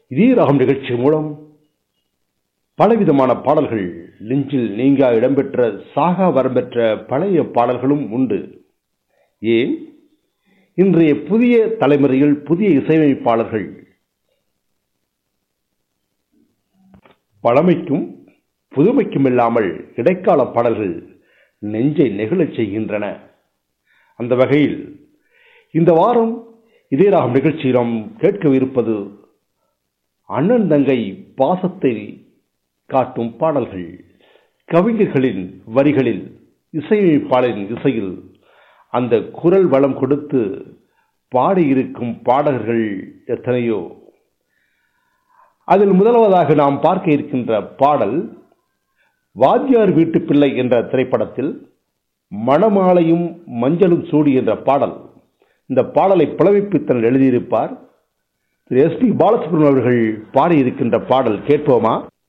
இதே ராகம் நிகழ்ச்சி மூலம் பலவிதமான பாடல்கள் நெஞ்சில் நீங்கா இடம்பெற்ற சாகா வரம்பெற்ற பழைய பாடல்களும் உண்டு ஏன் இன்றைய புதிய தலைமுறையில் புதிய இசையமைப்பாளர்கள் பழமைக்கும் புதுமைக்கும் இல்லாமல் இடைக்கால பாடல்கள் நெஞ்சை நெகிழச் செய்கின்றன அந்த வகையில் இந்த வாரம் இதே ராகம் நிகழ்ச்சியில் நாம் கேட்கவிருப்பது அண்ணன் தங்கை பாசத்தை காட்டும் பாடல்கள் கவிஞர்களின் வரிகளில் இசையமைப்பாளரின் இசையில் அந்த குரல் வளம் கொடுத்து பாடியிருக்கும் பாடகர்கள் எத்தனையோ அதில் முதலாவதாக நாம் பார்க்க இருக்கின்ற பாடல் வாத்தியார் வீட்டு பிள்ளை என்ற திரைப்படத்தில் மணமாலையும் மஞ்சளும் சூடி என்ற பாடல் இந்த பாடலை புலமைப்பித்தனர் எழுதியிருப்பார் திரு எஸ் பி பாலசுப்ரமணியம் அவர்கள் பாடியிருக்கின்ற பாடல் கேட்போமா